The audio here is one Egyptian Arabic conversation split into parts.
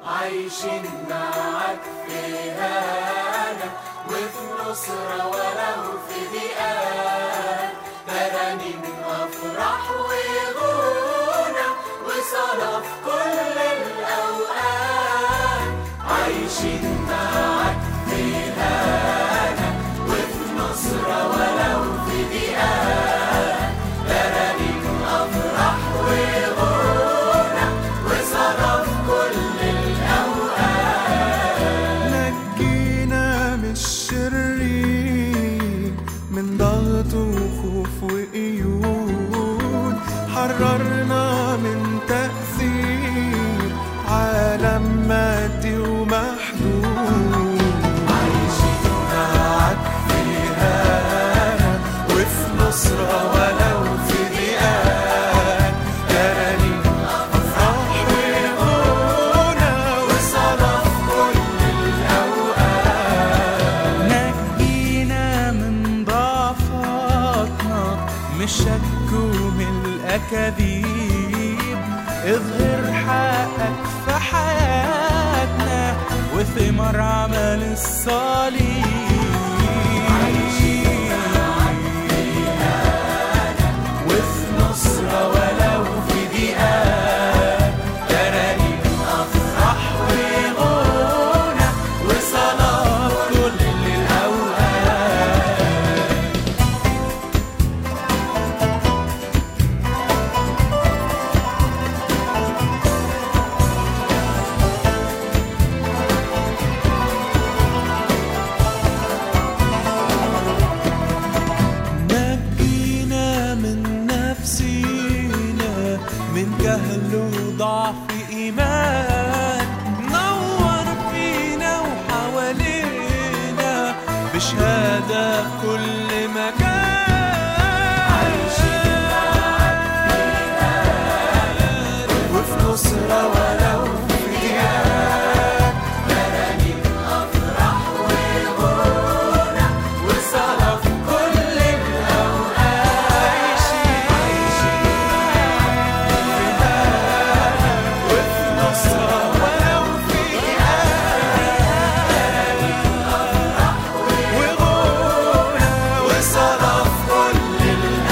عايشين معاك في هنا وفي نصرة ولو في ضيقات ترانيم أفراح وغنى وصلاة في كل الأوقات عايشين معاك في هنا وفي نصرة ولو في ضيقات ترانيم أفراح وغنى وصلاة في كل نجينا من الشرير من ضغط وخوف وقيود حررنا من تأثير عالم مادي ومحدود عايشين معاك في هنا وفي نصرة ولو في ضيقات ترانيم أفراح وغنى وصلاة في كل نجينا من ضعفاتنا من الشك ومن الأكاذيب اظهر حقك في حياتنا وثمر عمل الصليب وفي نصرة ولو في ضيقات ترانيم أفراح وغنى وصلاة كل الأوقات نجينا من نفسينا من جهل وضعف إيمان نور فينا وحوالينا بشهادة في كل مكان وفي نصرة ولو في ضيقات ترانيم أفراح وغنى وصلاة في كل الأوقات وفي نصرة ولو في وغنى وصلاة في كل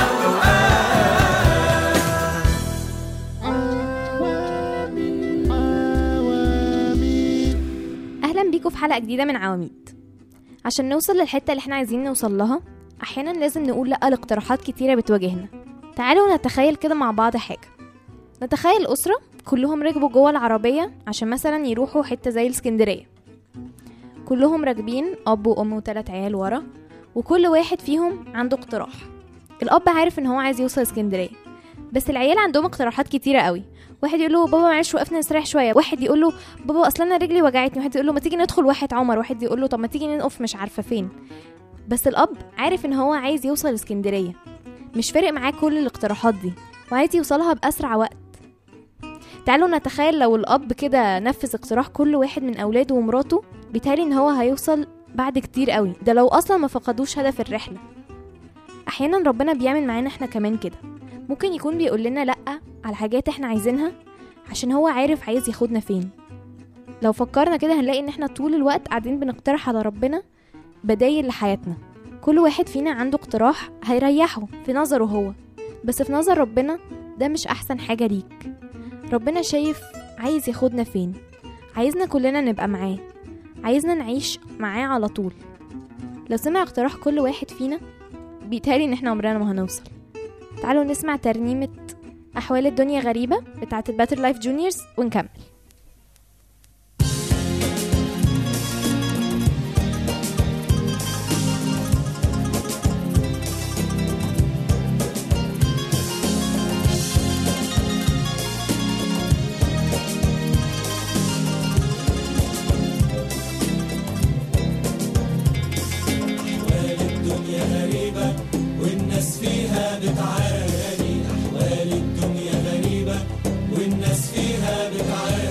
اهلا بيكم في حلقه جديده من عواميد عشان نوصل للحته اللي احنا عايزين نوصل لها احيانا لازم نقول لا لاقتراحات كتيره بتواجهنا تعالوا نتخيل كده مع بعض حاجه نتخيل اسره كلهم ركبوا جوه العربيه عشان مثلا يروحوا حته زي الاسكندريه كلهم راكبين اب وام وثلاث عيال ورا وكل واحد فيهم عنده اقتراح الاب عارف ان هو عايز يوصل اسكندريه بس العيال عندهم اقتراحات كتيره قوي واحد يقول له بابا معلش وقفنا نستريح شويه واحد يقول له بابا اصلا انا رجلي وجعتني واحد يقول له ما تيجي ندخل واحد عمر واحد يقول له طب ما تيجي نقف مش عارفه فين بس الاب عارف ان هو عايز يوصل اسكندريه مش فارق معاه كل الاقتراحات دي وعايز يوصلها باسرع وقت تعالوا نتخيل لو الاب كده نفذ اقتراح كل واحد من اولاده ومراته بيتهيألي ان هو هيوصل بعد كتير قوي ده لو اصلا ما فقدوش هدف الرحله احيانا ربنا بيعمل معانا احنا كمان كده ممكن يكون بيقول لنا لا على حاجات احنا عايزينها عشان هو عارف عايز ياخدنا فين لو فكرنا كده هنلاقي ان احنا طول الوقت قاعدين بنقترح على ربنا بدايل لحياتنا كل واحد فينا عنده اقتراح هيريحه في نظره هو بس في نظر ربنا ده مش احسن حاجة ليك ربنا شايف عايز ياخدنا فين عايزنا كلنا نبقى معاه عايزنا نعيش معاه على طول لو سمع اقتراح كل واحد فينا بيتهيألي ان احنا عمرنا ما هنوصل تعالوا نسمع ترنيمة أحوال الدنيا غريبة بتاعة الباتر لايف جونيورز ونكمل الدنيا غريبة والناس فيها بتعاني أحوال الدنيا غريبة والناس فيها بتعاني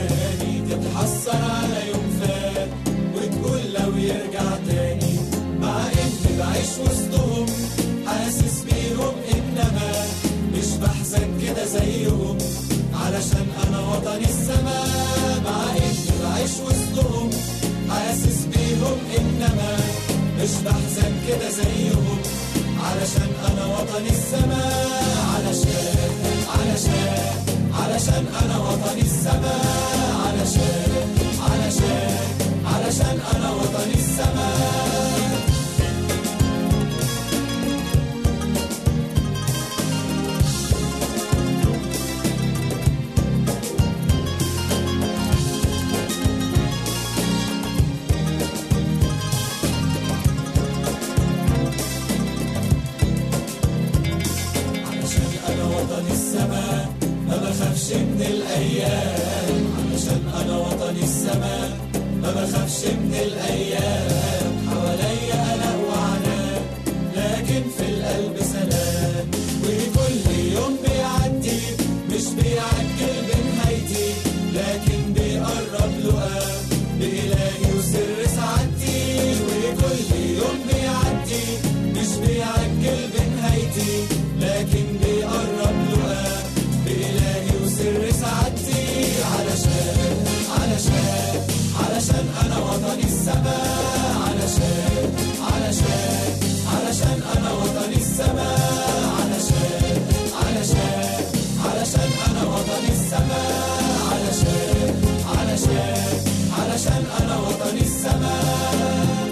السماء ما بخافش من الأيام حواليا قلق وعناء لكن في القلب سلام وكل يوم بيعدي مش بيعجل بنهايتي لكن بيقرب لقاه بإلهي وسر سعادتي وكل يوم بيعدي مش بيعجل بنهايتي لكن بيقرب لقاه بإلهي وسر سعادتي علشان علشان علشان أنا وطني السماء علشان علشان علشان أنا وطني السماء علشان علشان علشان أنا وطني السماء علشان علشان علشان أنا وطني السماء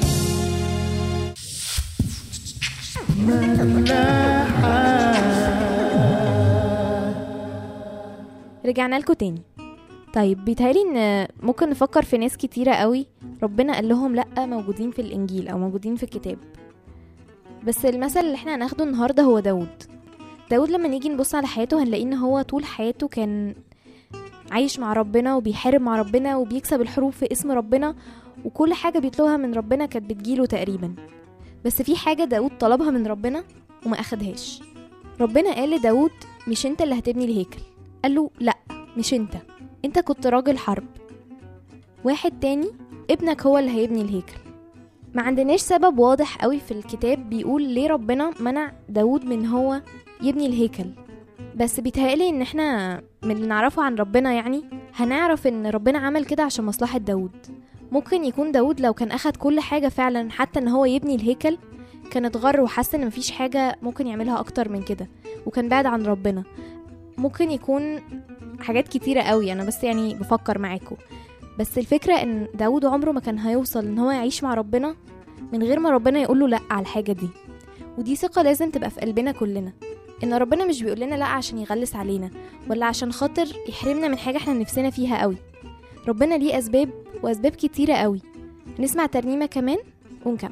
رجعنا لكم تاني طيب بيتهيألي ان ممكن نفكر في ناس كتيرة قوي ربنا قال لهم لأ موجودين في الإنجيل أو موجودين في الكتاب بس المثل اللي احنا هناخده النهاردة هو داود داود لما نيجي نبص على حياته هنلاقي ان هو طول حياته كان عايش مع ربنا وبيحارب مع ربنا وبيكسب الحروب في اسم ربنا وكل حاجة بيطلبها من ربنا كانت بتجيله تقريبا بس في حاجة داود طلبها من ربنا وما أخدهاش ربنا قال لداود مش انت اللي هتبني الهيكل قال له لا مش انت انت كنت راجل حرب واحد تاني ابنك هو اللي هيبني الهيكل ما عندناش سبب واضح قوي في الكتاب بيقول ليه ربنا منع داود من هو يبني الهيكل بس بيتهيألي ان احنا من اللي نعرفه عن ربنا يعني هنعرف ان ربنا عمل كده عشان مصلحة داود ممكن يكون داود لو كان اخد كل حاجة فعلا حتى ان هو يبني الهيكل كان اتغر وحس ان مفيش حاجة ممكن يعملها اكتر من كده وكان بعد عن ربنا ممكن يكون حاجات كتيرة قوي انا بس يعني بفكر معاكم بس الفكرة ان داود عمره ما كان هيوصل ان هو يعيش مع ربنا من غير ما ربنا يقوله لا على الحاجة دي ودي ثقة لازم تبقى في قلبنا كلنا ان ربنا مش بيقول لنا لا عشان يغلس علينا ولا عشان خاطر يحرمنا من حاجة احنا نفسنا فيها قوي ربنا ليه اسباب واسباب كتيرة قوي نسمع ترنيمة كمان ونكمل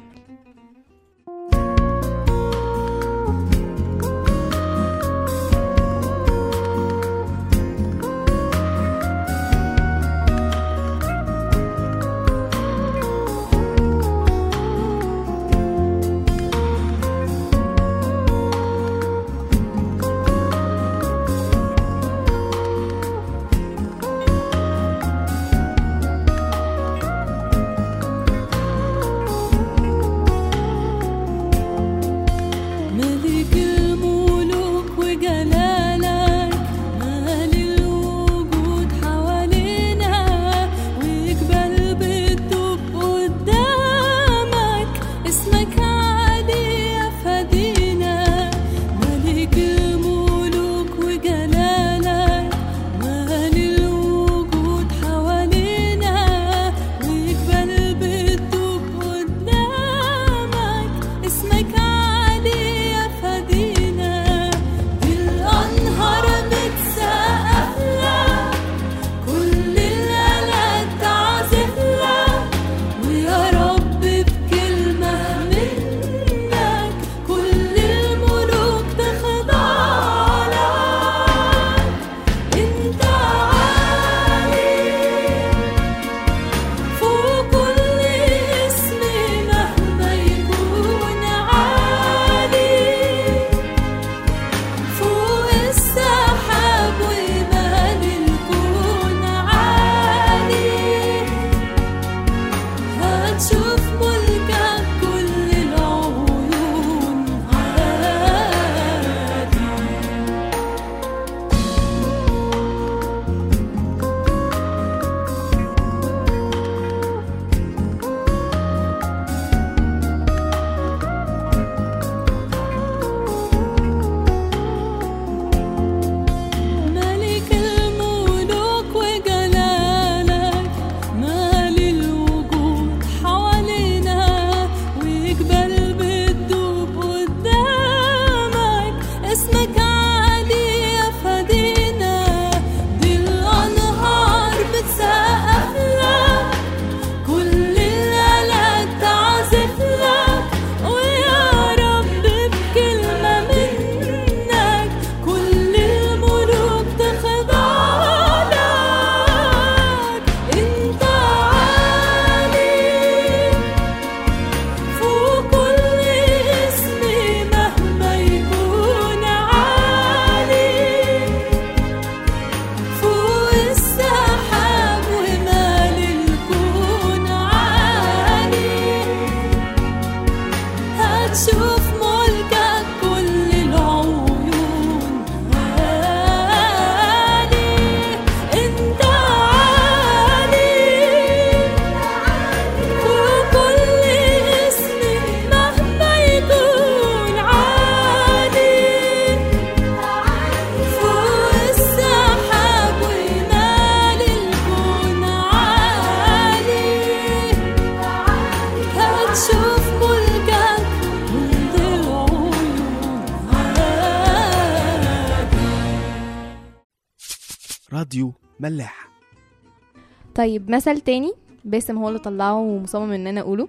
راديو ملاح طيب مثل تاني باسم هو اللي طلعه ومصمم ان انا اقوله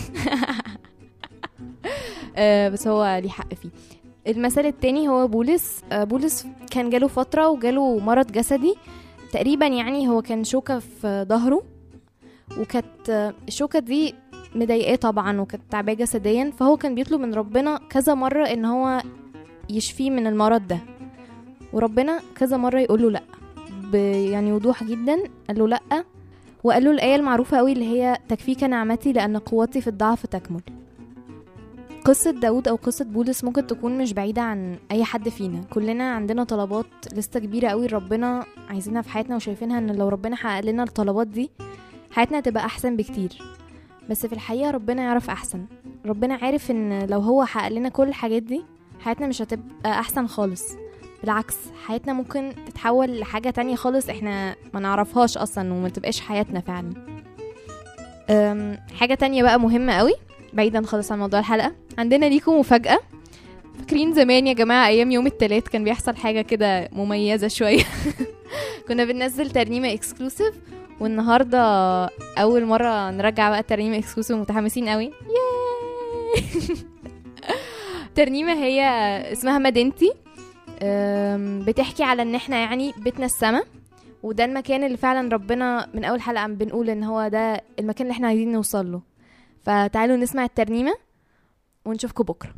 آه، بس هو ليه حق فيه المثل التاني هو بولس آه، بولس كان جاله فترة وجاله مرض جسدي تقريبا يعني هو كان شوكة في ظهره وكانت آه، الشوكة دي مضايقاه طبعا وكانت تعباه جسديا فهو كان بيطلب من ربنا كذا مرة ان هو يشفيه من المرض ده وربنا كذا مرة يقول له لأ ب- يعني وضوح جدا قال له لأ وقال له الآية المعروفة قوي اللي هي تكفيك نعمتي لأن قوتي في الضعف تكمل قصة داود أو قصة بولس ممكن تكون مش بعيدة عن أي حد فينا كلنا عندنا طلبات لسه كبيرة قوي ربنا عايزينها في حياتنا وشايفينها إن لو ربنا حقق لنا الطلبات دي حياتنا هتبقى أحسن بكتير بس في الحقيقة ربنا يعرف أحسن ربنا عارف إن لو هو حقق لنا كل الحاجات دي حياتنا مش هتبقى أحسن خالص بالعكس حياتنا ممكن تتحول لحاجة تانية خالص احنا ما نعرفهاش اصلا وما تبقاش حياتنا فعلا أم، حاجة تانية بقى مهمة قوي بعيدا خالص عن موضوع الحلقة عندنا ليكم مفاجأة فاكرين زمان يا جماعة أيام يوم التلات كان بيحصل حاجة كده مميزة شوية كنا بننزل ترنيمة اكسكلوسيف والنهاردة أول مرة نرجع بقى الترنيمة اكسكلوسيف متحمسين قوي ياي ترنيمة هي اسمها مدينتي أم، بتحكي على ان احنا يعني بيتنا السما وده المكان اللي فعلا ربنا من اول حلقه عم بنقول ان هو ده المكان اللي احنا عايزين نوصل له فتعالوا نسمع الترنيمه ونشوفكم بكره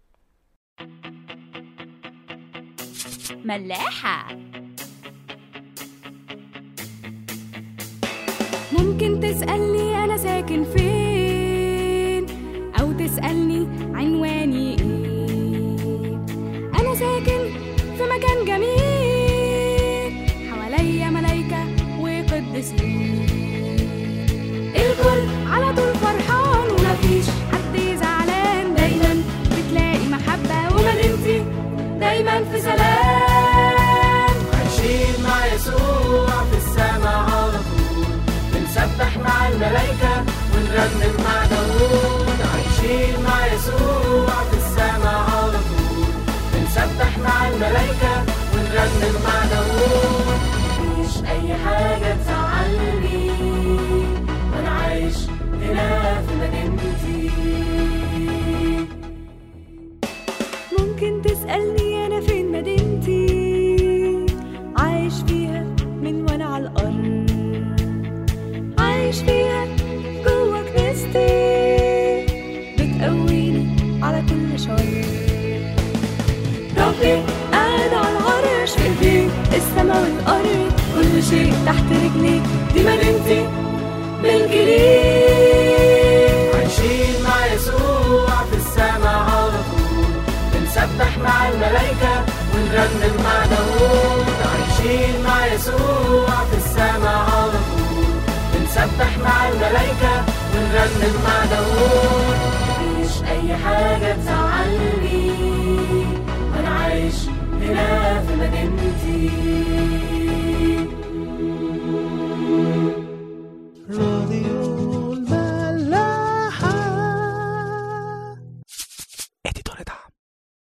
ملاحة ممكن تسألني أنا ساكن فين أو تسألني عنواني إيه أنا ساكن في مكان جميل حواليا ملايكة وقدسين الكل على طول فرحان ومفيش حد زعلان دايما بتلاقي محبة ومدينتي دايما في سلام عايشين مع يسوع في السماء على طول بنسبح مع الملائكة ونرنم مع داوود عايشين مع يسوع في السماء على طول بنسبح مع الملائكة ونرنم مع داوود مفيش أي حاجة تزعلني وأنا عايش هنا في مدينتي ممكن تسألني أنا فين مدينتي عايش فيها من وأنا على الأرض عايش فيها جوا كنيستي بتقويني على كل شر ربي قاعد على العرش في ايديه السما والأرض كل شيء تحت رجلي دي مدينتي ملك ليه عايشين مع يسوع في السماء على طول بنسبح مع الملائكة ونرنم مع داوود عايشين مع يسوع في السماء على طول بنسبح مع الملائكة ونرنم مع داوود مفيش أي حاجة تزعل